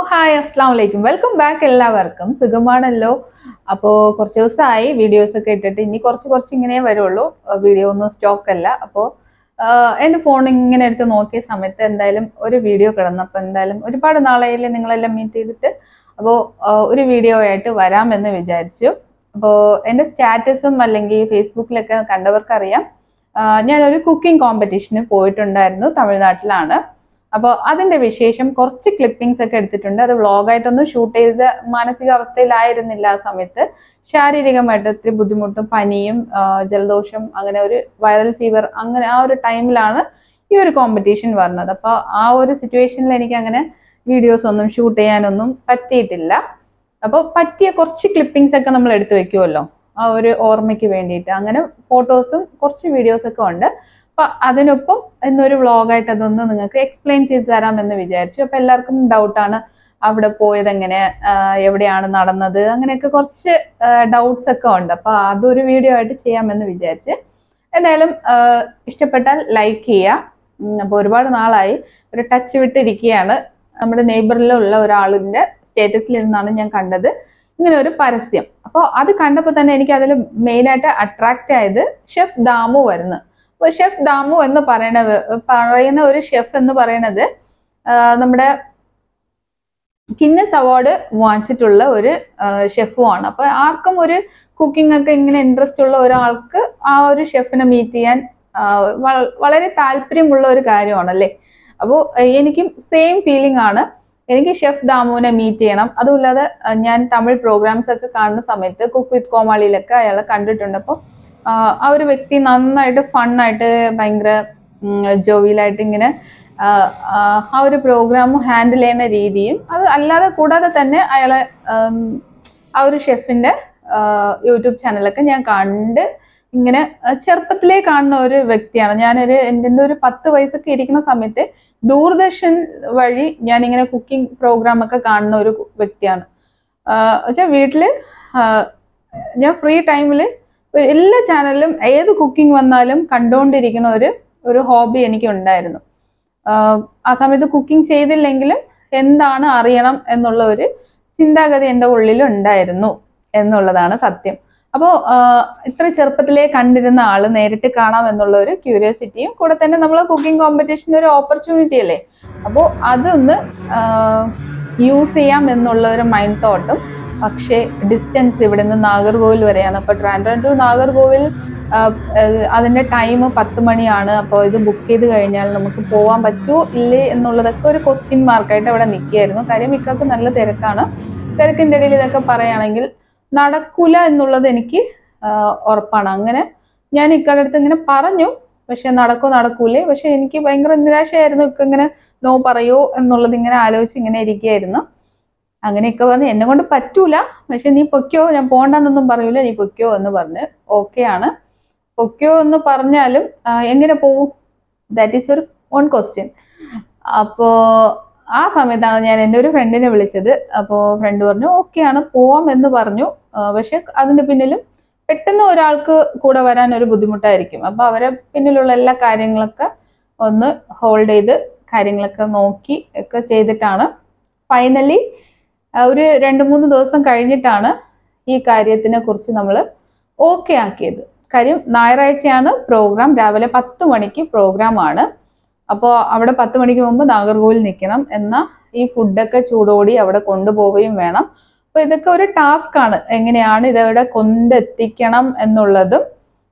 hi അസ്സാം വലൈക്കും welcome back എല്ലാവർക്കും സുഖമാണല്ലോ അപ്പോൾ കുറച്ച് ദിവസമായി വീഡിയോസ് ഒക്കെ ഇട്ടിട്ട് ഇനി കുറച്ച് കുറച്ച് ഇങ്ങനെ വരുള്ളൂ വീഡിയോ ഒന്നും സ്റ്റോക്ക് അല്ല അപ്പോൾ എൻ്റെ ഫോൺ ഇങ്ങനെ എടുത്ത് നോക്കിയ സമയത്ത് എന്തായാലും ഒരു വീഡിയോ കിടന്നു അപ്പോൾ എന്തായാലും ഒരുപാട് നാളായില്ലേ നിങ്ങളെല്ലാം മീറ്റ് ചെയ്തിട്ട് അപ്പോൾ ഒരു വീഡിയോ ആയിട്ട് വരാമെന്ന് വിചാരിച്ചു അപ്പോൾ എൻ്റെ സ്റ്റാറ്റസും അല്ലെങ്കിൽ ഫേസ്ബുക്കിലൊക്കെ കണ്ടവർക്കറിയാം ആ, ഞാനൊരു കുക്കിംഗ് കോമ്പറ്റീഷന് പോയിട്ടുണ്ടായിരുന്നു തമിഴ്നാട്ടിലാണ് അപ്പോൾ അതിന്റെ വിശേഷം കുറച്ച് ക്ലിപ്പിംഗ്സ് ഒക്കെ എടുത്തിട്ടുണ്ട് അത് വ്ളോഗായിട്ടൊന്നും ഷൂട്ട് ചെയ്ത മാനസികാവസ്ഥയിലായിരുന്നില്ല ആ സമയത്ത് ശാരീരികമായിട്ട് ഒത്തിരി ബുദ്ധിമുട്ടും പനിയും ആ, ജലദോഷം അങ്ങനെ ഒരു വൈറൽ ഫീവർ അങ്ങനെ ആ ഒരു ടൈമിലാണ് ഈ ഒരു കോമ്പറ്റീഷൻ വന്നത് അപ്പോൾ ആ ഒരു സിറ്റുവേഷനിൽ എനിക്ക് അങ്ങനെ വീഡിയോസ് ഒന്നും ഷൂട്ട് ചെയ്യാനൊന്നും പറ്റിയിട്ടില്ല അപ്പോൾ പറ്റിയ കുറച്ച് ക്ലിപ്പിംഗ്സ് ഒക്കെ നമ്മൾ എടുത്തു വെക്കുമല്ലോ ആ ഒരു ഓർമ്മയ്ക്ക് വേണ്ടിയിട്ട് അങ്ങനെ ഫോട്ടോസും കുറച്ച് വീഡിയോസ് ഒക്കെ ഉണ്ട് അപ്പൊ അതിനൊപ്പം ഇന്നൊരു വ്ളോഗായിട്ട് അതൊന്ന് നിങ്ങൾക്ക് എക്സ്പ്ലെയിൻ ചെയ്ത് തരാമെന്ന് വിചാരിച്ചു അപ്പൊ എല്ലാവർക്കും ഡൗട്ടാണ് അവിടെ പോയത് എങ്ങനെ ആ, എവിടെയാണ് നടന്നത് അങ്ങനെയൊക്കെ കുറച്ച് ഡൗട്ട്സ് ഒക്കെ ഉണ്ട് അപ്പൊ അതൊരു വീഡിയോ ആയിട്ട് ചെയ്യാമെന്ന് വിചാരിച്ച് എന്തായാലും ആ, ഇഷ്ടപ്പെട്ടാൽ ലൈക്ക് ചെയ്യുക അപ്പോൾ ഒരുപാട് നാളായി ഒരു ടച്ച് വിട്ടിരിക്കുകയാണ് നമ്മുടെ നെയ്ബറിലുള്ള ഒരാളിന്റെ സ്റ്റേറ്റസിൽ നിന്നാണ് ഞാൻ കണ്ടത് ഇങ്ങനെ ഒരു പരസ്യം അപ്പോൾ അത് കണ്ടപ്പോൾ തന്നെ എനിക്ക് അതിൽ മെയിനായിട്ട് അട്രാക്റ്റ് ആയത് ഷെഫ് ദാമു വരുന്നു അപ്പോൾ ഷെഫ് ദാമു എന്ന് പറയണ പറയുന്ന ഒരു ഷെഫ് എന്ന് പറയണത് ആ, നമ്മുടെ കിന്നസ് അവാർഡ് വാങ്ങിച്ചിട്ടുള്ള ഒരു ഷെഫുമാണ് അപ്പൊ ആർക്കും ഒരു കുക്കിംഗ് ഒക്കെ ഇങ്ങനെ ഇൻട്രസ്റ്റ് ഉള്ള ഒരാൾക്ക് ആ ഒരു ഷെഫിനെ മീറ്റ് ചെയ്യാൻ ആ, വ- വളരെ താല്പര്യമുള്ള ഒരു കാര്യമാണല്ലേ അപ്പോൾ എനിക്കും സെയിം ഫീലിംഗ് ആണ് എനിക്ക് ഷെഫ് ദാമുവിനെ മീറ്റ് ചെയ്യണം അതുമില്ലാതെ ആ, ഞാൻ തമിഴ് പ്രോഗ്രാംസ് ഒക്കെ കാണുന്ന സമയത്ത് കുക്ക് വിത്ത് കോമാളിയിലൊക്കെ അയാളെ കണ്ടിട്ടുണ്ട് അപ്പോൾ ആ ഒരു വ്യക്തി നന്നായിട്ട് ഫണ്ണായിട്ട് ഭയങ്കര ജോവിയിലായിട്ട് ഇങ്ങനെ ആ, ആ, ആ ഒരു പ്രോഗ്രാം ഹാൻഡിൽ ചെയ്യുന്ന രീതിയും അത് അല്ലാതെ കൂടാതെ തന്നെ അയാളെ ഉം, ആ ഒരു ഷെഫിന്റെ യൂട്യൂബ് ചാനലൊക്കെ ഞാൻ കണ്ട് ഇങ്ങനെ ആ, ചെറുപ്പത്തിലേ കാണുന്ന ഒരു വ്യക്തിയാണ് ഞാനൊരു എൻ്റെ എൻ്റെ ഒരു പത്ത് വയസ്സൊക്കെ ഇരിക്കുന്ന സമയത്ത് ദൂരദർശൻ വഴി ഞാനിങ്ങനെ കുക്കിംഗ് പ്രോഗ്രാം ഒക്കെ കാണുന്ന ഒരു വ്യക്തിയാണ് വെച്ചാൽ വീട്ടില് ആ, ഞാൻ ഫ്രീ ടൈമിൽ എല്ലാ ചാനലിലും ഏത് കുക്കിംഗ് വന്നാലും കണ്ടുകൊണ്ടിരിക്കുന്ന ഒരു ഒരു ഹോബി എനിക്ക് ഉണ്ടായിരുന്നു ആഹ് ആ സമയത്ത് കുക്കിംഗ് ചെയ്തില്ലെങ്കിലും എന്താണ് അറിയണം എന്നുള്ള ഒരു ചിന്താഗതി എൻ്റെ ഉള്ളിൽ ഉണ്ടായിരുന്നു എന്നുള്ളതാണ് സത്യം അപ്പോൾ ഇത്ര ചെറുപ്പത്തിലേ കണ്ടിരുന്ന ആള് നേരിട്ട് കാണാം എന്നുള്ള ഒരു ക്യൂരിയോസിറ്റിയും കൂടെ തന്നെ നമ്മൾ കുക്കിംഗ് കോമ്പറ്റീഷൻ ഒരു ഓപ്പർച്യൂണിറ്റി അല്ലേ അപ്പോൾ അതൊന്ന് യൂസ് ചെയ്യാം എന്നുള്ള ഒരു മൈൻഡ് തോട്ടും പക്ഷേ ഡിസ്റ്റൻസ് ഇവിടെ നിന്ന് നാഗർകോവിൽ വരെയാണ് അപ്പോൾ ട്രാൻഡ്രം ടു നാഗർകോവിൽ ആഹ് ഏഹ് അതിന്റെ ടൈം പത്ത് മണിയാണ് അപ്പോൾ ഇത് ബുക്ക് ചെയ്ത് കഴിഞ്ഞാൽ നമുക്ക് പോകാൻ പറ്റുമോ ഇല്ലേ എന്നുള്ളതൊക്കെ ഒരു ക്വസ്റ്റ്യൻ മാർക്കായിട്ട് അവിടെ നിൽക്കുകയായിരുന്നു കാര്യം ഇക്കൊക്കെ നല്ല തിരക്കാണ് തിരക്കിൻ്റെ ഇടയിൽ ഇതൊക്കെ പറയുകയാണെങ്കിൽ നടക്കൂല എന്നുള്ളത് എനിക്ക് ആഹ് ഉറപ്പാണ് അങ്ങനെ ഞാൻ ഇക്കടെ അടുത്ത് ഇങ്ങനെ പറഞ്ഞു പക്ഷെ നടക്കോ നടക്കൂലേ പക്ഷെ എനിക്ക് ഭയങ്കര നിരാശയായിരുന്നു ഇക്ക ഇങ്ങനെ നോ പറയോ എന്നുള്ളത് ഇങ്ങനെ ആലോചിച്ച് ഇങ്ങനെ ഇരിക്കുകയായിരുന്നു അങ്ങനെയൊക്കെ പറഞ്ഞ് എന്നെ കൊണ്ട് പറ്റൂല പക്ഷെ നീ പൊയ്ക്കോ ഞാൻ പോണ്ടെന്നൊന്നും പറയൂല നീ പൊയ്ക്കോ എന്ന് പറഞ്ഞ് ഓക്കെ ആണ് പൊയ്ക്കോ എന്ന് പറഞ്ഞാലും ആ, എങ്ങനെ പോവും ദാറ്റ് ഈസ് ഒരു വൺ ക്വസ്റ്റ്യൻ അപ്പോ ആ സമയത്താണ് ഞാൻ എൻ്റെ ഒരു ഫ്രണ്ടിനെ വിളിച്ചത് അപ്പോൾ ഫ്രണ്ട് പറഞ്ഞു ഓക്കെ ആണ് പോവാം എന്ന് പറഞ്ഞു ആ, പക്ഷെ അതിന്റെ പിന്നിലും പെട്ടെന്ന് ഒരാൾക്ക് കൂടെ വരാൻ ഒരു ബുദ്ധിമുട്ടായിരിക്കും അപ്പൊ അവരെ പിന്നിലുള്ള എല്ലാ കാര്യങ്ങളൊക്കെ ഒന്ന് ഹോൾഡ് ചെയ്ത് കാര്യങ്ങളൊക്കെ നോക്കി ഒക്കെ ചെയ്തിട്ടാണ് ഫൈനലി ഒരു രണ്ട് മൂന്ന് ദിവസം കഴിഞ്ഞിട്ടാണ് ഈ കാര്യത്തിനെ കുറിച്ച് നമ്മൾ ഓക്കെ ആക്കിയത് കാര്യം ഞായറാഴ്ചയാണ് പ്രോഗ്രാം രാവിലെ പത്ത് മണിക്ക് പ്രോഗ്രാം ആണ് അപ്പോൾ അവിടെ പത്ത് മണിക്ക് മുമ്പ് നാഗർകോവിൽ നിൽക്കണം എന്നാൽ ഈ ഫുഡൊക്കെ ചൂടോടി അവിടെ കൊണ്ടുപോവുകയും വേണം അപ്പോൾ ഇതൊക്കെ ഒരു ടാസ്ക് ആണ് എങ്ങനെയാണ് ഇതവിടെ കൊണ്ടെത്തിക്കണം എന്നുള്ളതും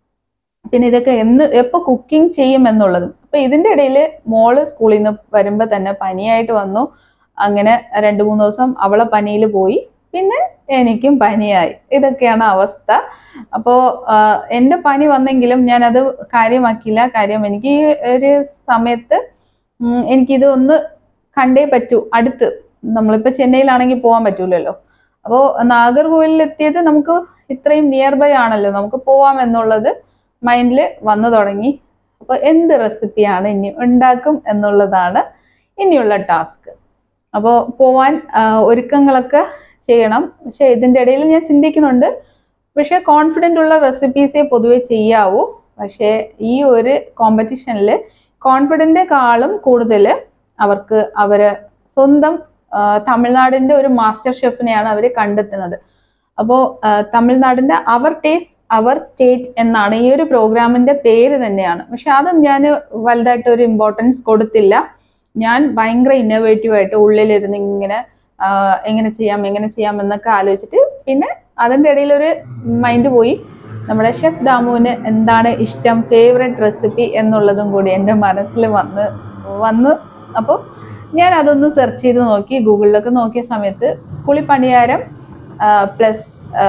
പിന്നെ ഇതൊക്കെ എന്ന് എപ്പോൾ കുക്കിംഗ് ചെയ്യും എന്നുള്ളതും അപ്പൊ ഇതിന്റെ ഇടയിൽ മോള് സ്കൂളിൽ നിന്ന് വരുമ്പോൾ തന്നെ പനിയായിട്ട് വന്നു അങ്ങനെ രണ്ട് മൂന്ന് ദിവസം അവളെ പനിയിൽ പോയി പിന്നെ എനിക്കും പനിയായി ഇതൊക്കെയാണ് അവസ്ഥ അപ്പോൾ എൻ്റെ പനി വന്നെങ്കിലും ഞാനത് കാര്യമാക്കിയില്ല കാര്യം എനിക്ക് ഈ ഒരു സമയത്ത് ഉം, എനിക്കിത് ഒന്ന് കണ്ടേ പറ്റൂ അടുത്ത് നമ്മളിപ്പോൾ ചെന്നൈയിലാണെങ്കിൽ പോകാൻ പറ്റൂലല്ലോ അപ്പോൾ നാഗർകോവിലിൽ എത്തിയത് നമുക്ക് ഇത്രയും നിയർ ബൈ ആണല്ലോ നമുക്ക് പോവാം എന്നുള്ളത് മൈൻഡിൽ വന്നു തുടങ്ങി അപ്പോൾ എന്ത് റെസിപ്പിയാണ് ഇനി ഉണ്ടാക്കും എന്നുള്ളതാണ് ഇനിയുള്ള ടാസ്ക് അപ്പോൾ പോവാൻ ആ, ഒരുക്കങ്ങളൊക്കെ ചെയ്യണം പക്ഷെ ഇതിൻ്റെ ഇടയിൽ ഞാൻ ചിന്തിക്കുന്നുണ്ട് പക്ഷെ കോൺഫിഡൻ്റ് ഉള്ള റെസിപ്പീസേ പൊതുവെ ചെയ്യാവൂ പക്ഷേ ഈ ഒരു കോമ്പറ്റീഷനിൽ കോൺഫിഡൻറ്റേക്കാളും കൂടുതൽ അവർക്ക് അവര് സ്വന്തം ആ, തമിഴ്നാടിന്റെ ഒരു മാസ്റ്റർ ഷെഫിനെയാണ് അവർ കണ്ടെത്തുന്നത് അപ്പോൾ തമിഴ്നാടിന്റെ അവർ ടേസ്റ്റ് അവർ സ്റ്റേറ്റ് എന്നാണ് ഈ ഒരു പ്രോഗ്രാമിന്റെ പേര് തന്നെയാണ് പക്ഷെ അത് ഞാൻ വലുതായിട്ട് ഒരു ഇമ്പോർട്ടൻസ് കൊടുത്തില്ല ഞാൻ ഭയങ്കര ഇന്നോവേറ്റീവ് ആയിട്ട് ഉള്ളിലിരുന്ന് ഇങ്ങനെ ആ, എങ്ങനെ ചെയ്യാം എങ്ങനെ ചെയ്യാം എന്നൊക്കെ ആലോചിച്ചിട്ട് പിന്നെ അതിൻ്റെ ഇടയിൽ ഒരു മൈൻഡ് പോയി നമ്മുടെ ഷെഫ് ദാമുവിന് എന്താണ് ഇഷ്ടം ഫേവറേറ്റ് റെസിപ്പി എന്നുള്ളതും കൂടി എൻ്റെ മനസ്സിൽ വന്ന് വന്ന് അപ്പോൾ ഞാൻ അതൊന്ന് സെർച്ച് ചെയ്ത് നോക്കി ഗൂഗിളിലൊക്കെ നോക്കിയ സമയത്ത് പുളിപ്പണിയാരം പ്ലസ്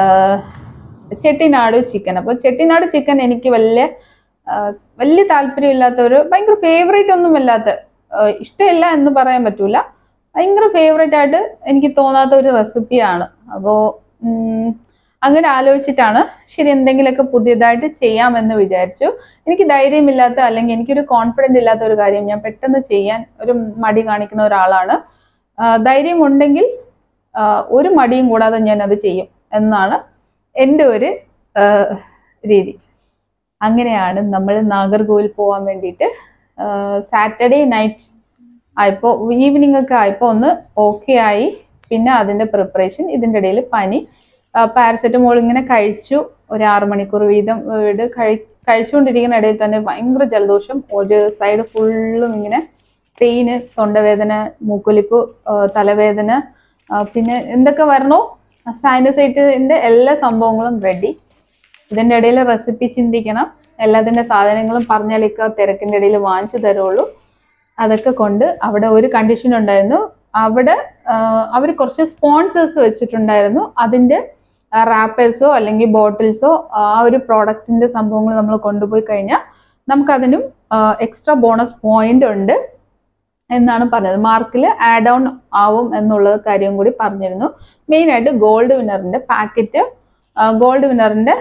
ചെട്ടിനാട് ചിക്കൻ അപ്പോൾ ചെട്ടിനാട് ചിക്കൻ എനിക്ക് വലിയ ആ, വലിയ താല്പര്യമില്ലാത്ത ഒരു ഭയങ്കര ഫേവറേറ്റ് ഒന്നും അല്ലാത്ത ആ, ഇഷ്ടമില്ല എന്ന് പറയാൻ പറ്റൂല ഭയങ്കര ഫേവറേറ്റ് ആയിട്ട് എനിക്ക് തോന്നാത്ത ഒരു റെസിപ്പിയാണ് അപ്പോൾ അങ്ങനെ ആലോചിച്ചിട്ടാണ് ശരി എന്തെങ്കിലുമൊക്കെ പുതിയതായിട്ട് ചെയ്യാമെന്ന് വിചാരിച്ചു എനിക്ക് ധൈര്യമില്ലാത്ത അല്ലെങ്കിൽ എനിക്കൊരു കോൺഫിഡൻ്റ് ഇല്ലാത്ത ഒരു കാര്യം ഞാൻ പെട്ടെന്ന് ചെയ്യാൻ ഒരു മടി കാണിക്കുന്ന ഒരാളാണ് ആ, ധൈര്യമുണ്ടെങ്കിൽ ആ, ഒരു മടിയും കൂടാതെ ഞാൻ അത് ചെയ്യും എന്നാണ് എൻ്റെ ഒരു ആ, രീതി അങ്ങനെയാണ് നമ്മൾ നാഗർകോവിൽ പോകാൻ വേണ്ടിയിട്ട് സാറ്റർഡേ നൈറ്റ് ആയപ്പോൾ ഈവനിങ് ഒക്കെ ആയപ്പോൾ ഒന്ന് ഓക്കെ ആയി പിന്നെ അതിൻ്റെ പ്രിപ്പറേഷൻ ഇതിൻ്റെ ഇടയിൽ പനി പാരസെറ്റമോൾ ഇങ്ങനെ കഴിച്ചു ഒരു ആറ് മണിക്കൂർ വീതം വീട് കഴി കഴിച്ചുകൊണ്ടിരിക്കുന്ന ഇടയിൽ തന്നെ ഭയങ്കര ജലദോഷം ഒരു സൈഡ് ഫുള്ളും ഇങ്ങനെ പെയിന് തൊണ്ടവേദന മൂക്കൊലിപ്പ് ആ, തലവേദന ആ, പിന്നെ എന്തൊക്കെ വരണോ സൈനസൈറ്റിൻ്റെ എല്ലാ സംഭവങ്ങളും റെഡി ഇതിൻ്റെ ഇടയിൽ റെസിപ്പി ചിന്തിക്കണം എല്ലാത്തിൻ്റെ സാധനങ്ങളും പറഞ്ഞാലേക്ക് തിരക്കിൻ്റെ ഇടയിൽ വാങ്ങിച്ചു തരുള്ളൂ അതൊക്കെ കൊണ്ട് അവിടെ ഒരു കണ്ടീഷൻ ഉണ്ടായിരുന്നു അവിടെ അവർ കുറച്ച് സ്പോൺസേഴ്സ് വെച്ചിട്ടുണ്ടായിരുന്നു അതിൻ്റെ റാപ്പേഴ്സോ അല്ലെങ്കിൽ ബോട്ടിൽസോ ആ ഒരു പ്രോഡക്റ്റിൻ്റെ സംഭവങ്ങൾ നമ്മൾ കൊണ്ടുപോയി കഴിഞ്ഞാൽ നമുക്കതിനും എക്സ്ട്രാ ബോണസ് പോയിന്റ് ഉണ്ട് എന്നാണ് പറഞ്ഞത് മാർക്കിൽ ആഡ് ഓൺ ആവും എന്നുള്ള കാര്യം കൂടി പറഞ്ഞിരുന്നു മെയിനായിട്ട് ഗോൾഡ് വിന്നറിൻ്റെ പാക്കറ്റ് ഗോൾഡ് വിന്നറിൻ്റെ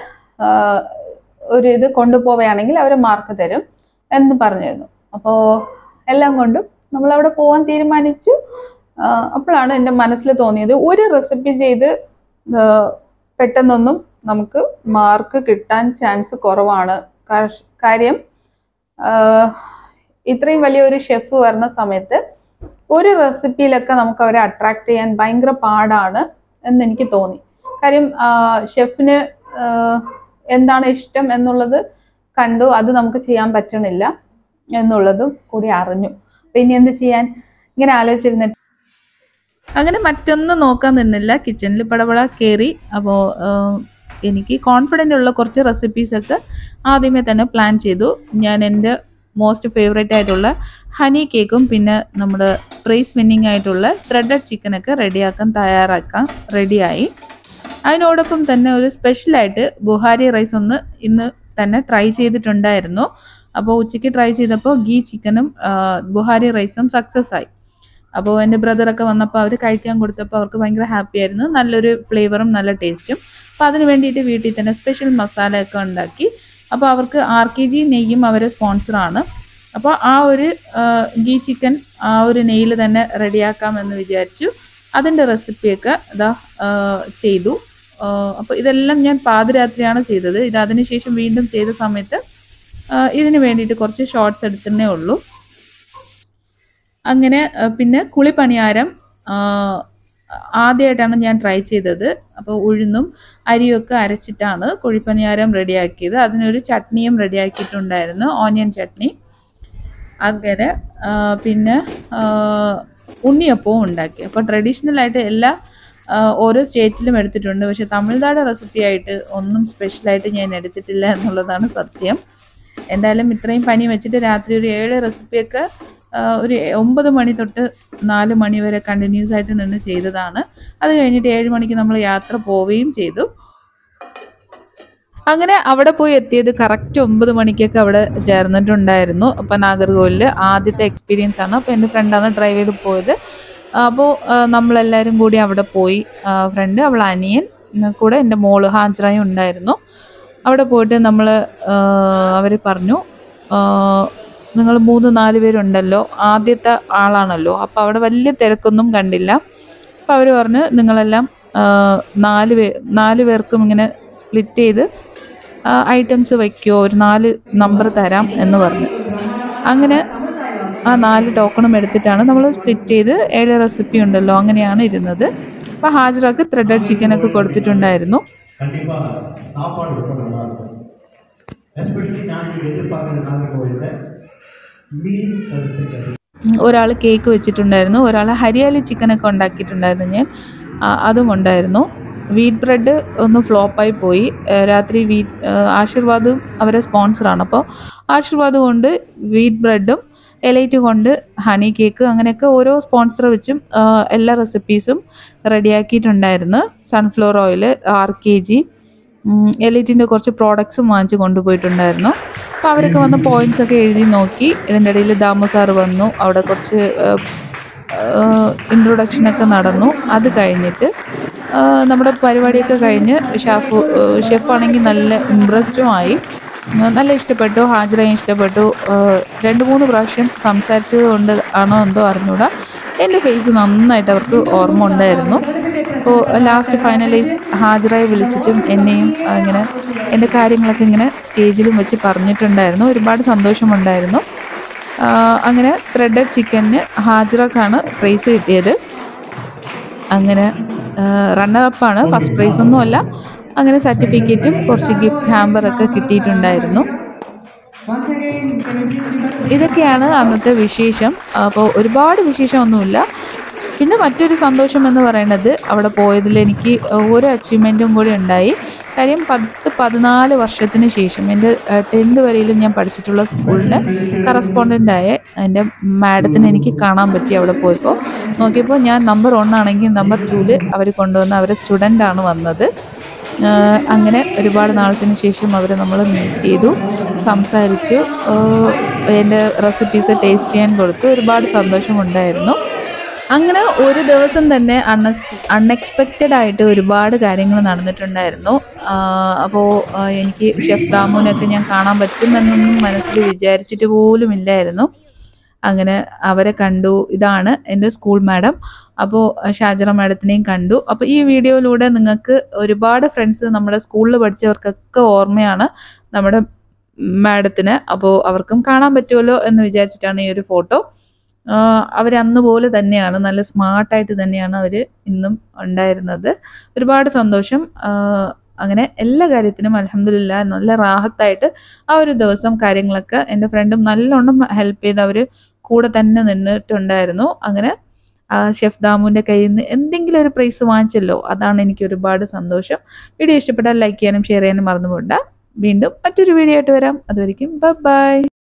ഒരു ഇത് കൊണ്ടുപോവുകയാണെങ്കിൽ അവർ മാർക്ക് തരും എന്ന് പറഞ്ഞിരുന്നു അപ്പോൾ എല്ലാം കൊണ്ടും നമ്മൾ അവിടെ പോകാൻ തീരുമാനിച്ചു ആ, അപ്പോഴാണ് എൻ്റെ മനസ്സിൽ തോന്നിയത് ഒരു റെസിപ്പി ചെയ്ത് ആ, പെട്ടെന്നൊന്നും നമുക്ക് മാർക്ക് കിട്ടാൻ ചാൻസ് കുറവാണ് കാ- കാര്യം ആ, ഇത്രയും വലിയൊരു ഷെഫ് വരുന്ന സമയത്ത് ഒരു റെസിപ്പിയിലൊക്കെ നമുക്ക് അവരെ അട്രാക്ട് ചെയ്യാൻ ഭയങ്കര പാടാണ് എന്ന് എനിക്ക് തോന്നി കാര്യം ഷെഫിന് എന്താണ് ഇഷ്ടം എന്നുള്ളത് കണ്ടു അത് നമുക്ക് ചെയ്യാൻ പറ്റണില്ല എന്നുള്ളതും കൂടി അറിഞ്ഞു പിന്നെ എന്ത് ചെയ്യാൻ ഇങ്ങനെ ആലോചിച്ചിരുന്നിട്ട് അങ്ങനെ മറ്റൊന്നും നോക്കാൻ നിന്നില്ല കിച്ചണിൽ പടപട കയറി അപ്പോൾ എനിക്ക് കോൺഫിഡൻ്റ് ഉള്ള കുറച്ച് റെസിപ്പീസൊക്കെ ആദ്യമേ തന്നെ പ്ലാൻ ചെയ്തു ഞാൻ എൻ്റെ മോസ്റ്റ് ഫേവറേറ്റ് ആയിട്ടുള്ള ഹണി കേക്കും പിന്നെ നമ്മുടെ പ്രൈസ് വിന്നിങ് ആയിട്ടുള്ള ത്രെഡഡ് ചിക്കനൊക്കെ റെഡിയാക്കാൻ തയ്യാറാക്കാൻ റെഡിയായി അതിനോടൊപ്പം തന്നെ ഒരു സ്പെഷ്യലായിട്ട് ബുഹാരി റൈസ് ഒന്ന് ഇന്ന് തന്നെ ട്രൈ ചെയ്തിട്ടുണ്ടായിരുന്നു അപ്പോൾ ഉച്ചയ്ക്ക് ട്രൈ ചെയ്തപ്പോൾ ഗീ ചിക്കനും ആ, ബുഹാരി റൈസും സക്സസ് ആയി അപ്പോൾ എൻ്റെ ബ്രദറൊക്കെ വന്നപ്പോൾ അവർ കഴിക്കാൻ കൊടുത്തപ്പോൾ അവർക്ക് ഭയങ്കര ഹാപ്പി ആയിരുന്നു നല്ലൊരു ഫ്ലേവറും നല്ല ടേസ്റ്റും അപ്പോൾ അതിന് വേണ്ടിയിട്ട് വീട്ടിൽ തന്നെ സ്പെഷ്യൽ മസാലയൊക്കെ ഉണ്ടാക്കി അപ്പോൾ അവർക്ക് ആർ കെ ജി നെയ്യും അവരെ സ്പോൺസറാണ് അപ്പോൾ ആ ഒരു ആ, ഗീ ചിക്കൻ ആ ഒരു നെയ്യിൽ തന്നെ റെഡിയാക്കാമെന്ന് വിചാരിച്ചു അതിൻ്റെ റെസിപ്പിയൊക്കെ ഇതാ ആ, ചെയ്തു അപ്പോൾ ഇതെല്ലാം ഞാൻ പാതിരാത്രിയാണ് ചെയ്തത് ഇത് അതിനുശേഷം വീണ്ടും ചെയ്ത സമയത്ത് ആ, ഇതിന് വേണ്ടിയിട്ട് കുറച്ച് ഷോർട്സ് എടുത്തേ ഉള്ളൂ അങ്ങനെ ആ, പിന്നെ കുളിപ്പണിയാരം ആദ്യമായിട്ടാണ് ഞാൻ ട്രൈ ചെയ്തത് അപ്പോൾ ഉഴുന്നും അരിയൊക്കെ അരച്ചിട്ടാണ് കുഴിപ്പണിയാരം റെഡിയാക്കിയത് അതിനൊരു ചട്നിയും റെഡിയാക്കിയിട്ടുണ്ടായിരുന്നു ഓനിയൻ ചട്നി അങ്ങനെ ആ, പിന്നെ ആ, ഉണ്ണിയപ്പവും ഉണ്ടാക്കി അപ്പോൾ ട്രഡീഷണൽ ആയിട്ട് എല്ലാ ആ, ഓരോ സ്റ്റേറ്റിലും എടുത്തിട്ടുണ്ട് പക്ഷെ തമിഴ്നാട് റെസിപ്പി ആയിട്ട് ഒന്നും സ്പെഷ്യലായിട്ട് ഞാൻ എടുത്തിട്ടില്ല എന്നുള്ളതാണ് സത്യം എന്തായാലും ഇത്രയും പനി വെച്ചിട്ട് രാത്രി ഒരു ഏഴ് റെസിപ്പിയൊക്കെ ആ, ഒരു ഒമ്പത് മണി തൊട്ട് നാല് മണി വരെ കണ്ടിന്യൂസ് ആയിട്ട് നിന്ന് ചെയ്തതാണ് അത് കഴിഞ്ഞിട്ട് ഏഴ് മണിക്ക് നമ്മൾ യാത്ര പോവുകയും ചെയ്തു അങ്ങനെ അവിടെ പോയി എത്തിയത് കറക്റ്റ് ഒമ്പത് മണിക്കൊക്കെ അവിടെ ചേർന്നിട്ടുണ്ടായിരുന്നു അപ്പം നാഗർകോവിലിൽ ആദ്യത്തെ എക്സ്പീരിയൻസ് ആണ് അപ്പോൾ എൻ്റെ ഫ്രണ്ടാണ് ഡ്രൈവ് ചെയ്ത് പോയത് അപ്പോൾ നമ്മളെല്ലാവരും കൂടി അവിടെ പോയി ഫ്രണ്ട് അവൾ അനിയൻ ഉം, കൂടെ എൻ്റെ മോള് ഹാജറായും ഉണ്ടായിരുന്നു അവിടെ പോയിട്ട് നമ്മൾ അവർ പറഞ്ഞു നിങ്ങൾ മൂന്ന് നാല് പേരുണ്ടല്ലോ ആദ്യത്തെ ആളാണല്ലോ അപ്പോൾ അവിടെ വലിയ തിരക്കൊന്നും കണ്ടില്ല അപ്പോൾ അവർ പറഞ്ഞു നിങ്ങളെല്ലാം ആ, നാല് പേ നാല് പേർക്കും ഇങ്ങനെ സ്പ്ലിറ്റ് ചെയ്ത് ഐറ്റംസ് വയ്ക്കുമോ ഒരു നാല് നമ്പർ തരാം എന്ന് പറഞ്ഞു അങ്ങനെ ആ നാല് ടോക്കണും എടുത്തിട്ടാണ് നമ്മൾ സ്പ്ലിറ്റ് ചെയ്ത് ഏഴ് റെസിപ്പി ഉണ്ടല്ലോ അങ്ങനെയാണ് ഇരുന്നത് അപ്പോൾ ഹാജറാക്ക് ത്രെഡഡ് ചിക്കനൊക്കെ കൊടുത്തിട്ടുണ്ടായിരുന്നു கண்டிப்பா சாப்பாடு ரொம்ப நல்லா இருக்கும் எஸ்பெஷலி நான் இங்கே எதிர்பார்க்குற நாகர்கோவிலில் மீன் கருத்து கறி ഒരാൾ കേക്ക് വെച്ചിട്ടുണ്ടായിരുന്നു ഒരാൾ ഹരിയാലി ചിക്കനൊക്കെ ഉണ്ടാക്കിയിട്ടുണ്ടായിരുന്നു ഞാൻ ആ, അതും ഉണ്ടായിരുന്നു വീറ്റ് ബ്രെഡ് ഒന്ന് ഫ്ലോപ്പായി പോയി ഏ, രാത്രി വീറ്റ് ആശീർവാദും അവരെ സ്പോൺസറാണ് അപ്പോൾ ആശീർവാദ് കൊണ്ട് വീറ്റ് ബ്രെഡും എലൈറ്റ് കൊണ്ട് ഹണി കേക്ക് അങ്ങനെയൊക്കെ ഓരോ സ്പോൺസർ വെച്ചും ആ, എല്ലാ റെസിപ്പീസും റെഡിയാക്കിയിട്ടുണ്ടായിരുന്നു സൺഫ്ലവർ ഓയിൽ ആറ് കെ ജി എലൈറ്റിൻ്റെ കുറച്ച് പ്രോഡക്ട്സും വാങ്ങിച്ച് കൊണ്ടുപോയിട്ടുണ്ടായിരുന്നു അപ്പോൾ അവരൊക്കെ വന്ന് പോയിന്റ്സ് ഒക്കെ എഴുതി നോക്കി ഇതിൻ്റെ ഇടയിൽ ദാമു സാറ് വന്നു അവിടെ കുറച്ച് ഇൻട്രൊഡക്ഷനൊക്കെ നടന്നു അത് കഴിഞ്ഞിട്ട് ആ, നമ്മുടെ പരിപാടിയൊക്കെ കഴിഞ്ഞ് ഷാഫു ഷെഫാണെങ്കിൽ നല്ല ഇമ്പ്രസ്ഡും ആയി ഉം, നല്ല ഇഷ്ടപ്പെട്ടു ഹാജരായി ഇഷ്ടപ്പെട്ടു ആ, രണ്ട് മൂന്ന് പ്രാവശ്യം സംസാരിച്ചത് കൊണ്ട് ആണോ എന്തോ അറിഞ്ഞൂടാ എൻ്റെ ഫേസ് നന്നായിട്ട് അവർക്ക് ഓർമ്മ ഉണ്ടായിരുന്നു അപ്പോൾ ലാസ്റ്റ് ഫൈനലൈസ് ഹാജറായി വിളിച്ചിട്ടും എന്നെയും ആ, ഇങ്ങനെ എൻ്റെ കാര്യങ്ങളൊക്കെ ഇങ്ങനെ സ്റ്റേജിലും വെച്ച് പറഞ്ഞിട്ടുണ്ടായിരുന്നു ഒരുപാട് സന്തോഷമുണ്ടായിരുന്നു ആ, അങ്ങനെ ത്രെഡഡ് ചിക്കന് ഹാജറക്കാണ് പ്രൈസ് കിട്ടിയത് അങ്ങനെ റണ്ണറപ്പാണ് ഫസ്റ്റ് പ്രൈസ് ഒന്നും അല്ല അങ്ങനെ സർട്ടിഫിക്കറ്റും കുറച്ച് ഗിഫ്റ്റ് ഹാമ്പറൊക്കെ കിട്ടിയിട്ടുണ്ടായിരുന്നു ഇതൊക്കെയാണ് അന്നത്തെ വിശേഷം അപ്പോൾ ഒരുപാട് വിശേഷമൊന്നുമില്ല പിന്നെ മറ്റൊരു സന്തോഷം എന്ന് പറയുന്നത് അവിടെ പോയതിൽ എനിക്ക് ഒരു അച്ചീവ്മെൻറ്റും കൂടി ഉണ്ടായി കാര്യം പത്ത് പതിനാല് വർഷത്തിന് ശേഷം എൻ്റെ ടെൻത്ത് വരെയിലും ഞാൻ പഠിച്ചിട്ടുള്ള സ്കൂളിൻ്റെ കറസ്പോണ്ടൻ്റായ എൻ്റെ മാഡത്തിനെ എനിക്ക് കാണാൻ പറ്റി അവിടെ പോയപ്പോൾ നോക്കിയപ്പോൾ ഞാൻ നമ്പർ വൺ ആണെങ്കിൽ നമ്പർ ടൂവിൽ അവർ കൊണ്ടുവന്ന അവരെ സ്റ്റുഡൻ്റാണ് വന്നത് ആഹ് അങ്ങനെ ഒരുപാട് നാളത്തിന് ശേഷം അവരെ നമ്മൾ മീറ്റ് ചെയ്തു സംസാരിച്ചു ആഹ് എൻ്റെ റെസിപ്പീസ് ടേസ്റ്റ് ചെയ്യാൻ കൊടുത്തു ഒരുപാട് സന്തോഷമുണ്ടായിരുന്നു അങ്ങനെ ഒരു ദിവസം തന്നെ അൺ അൺഎക്സ്പെക്റ്റഡ് ആയിട്ട് ഒരുപാട് കാര്യങ്ങൾ നടന്നിട്ടുണ്ടായിരുന്നു അപ്പോൾ എനിക്ക് ഷെഫ് ദാമുവിനൊക്കെ ഞാൻ കാണാൻ പറ്റുമെന്നൊന്നും മനസ്സിൽ വിചാരിച്ചിട്ട് പോലും ഇല്ലായിരുന്നു അങ്ങനെ അവരെ കണ്ടു ഇതാണ് എൻ്റെ സ്കൂൾ മാഡം അപ്പോൾ ഷാജറ മാഡത്തിനെയും കണ്ടു അപ്പോൾ ഈ വീഡിയോയിലൂടെ നിങ്ങൾക്ക് ഒരുപാട് ഫ്രണ്ട്സ് നമ്മുടെ സ്കൂളിൽ പഠിച്ചവർക്കൊക്കെ ഓർമ്മയാണ് നമ്മുടെ മാഡത്തിന് അപ്പോൾ അവർക്കും കാണാൻ പറ്റുമല്ലോ എന്ന് വിചാരിച്ചിട്ടാണ് ഈ ഒരു ഫോട്ടോ അവർ അന്ന് പോലെ തന്നെയാണ് നല്ല സ്മാർട്ടായിട്ട് തന്നെയാണ് അവർ ഇന്നും ഉണ്ടായിരുന്നത് ഒരുപാട് സന്തോഷം ആഹ് അങ്ങനെ എല്ലാ കാര്യത്തിനും അലഹമില്ല നല്ല റാഹത്തായിട്ട് ആ ഒരു ദിവസം കാര്യങ്ങളൊക്കെ എൻ്റെ ഫ്രണ്ടും നല്ലോണം ഹെൽപ്പ് ചെയ്ത് അവർ കൂടെ തന്നെ നിന്നിട്ടുണ്ടായിരുന്നു അങ്ങനെ ആ ഷെഫ് ദാമുവിൻ്റെ കയ്യിൽ നിന്ന് എന്തെങ്കിലും ഒരു പ്രൈസ് വാങ്ങിച്ചല്ലോ അതാണ് എനിക്ക് ഒരുപാട് സന്തോഷം വീഡിയോ ഇഷ്ടപ്പെട്ടാൽ ലൈക്ക് ചെയ്യാനും ഷെയർ ചെയ്യാനും മറന്നു പോകണ്ട വീണ്ടും മറ്റൊരു വീഡിയോ ആയിട്ട് വരാം അതുവരെയും ബൈ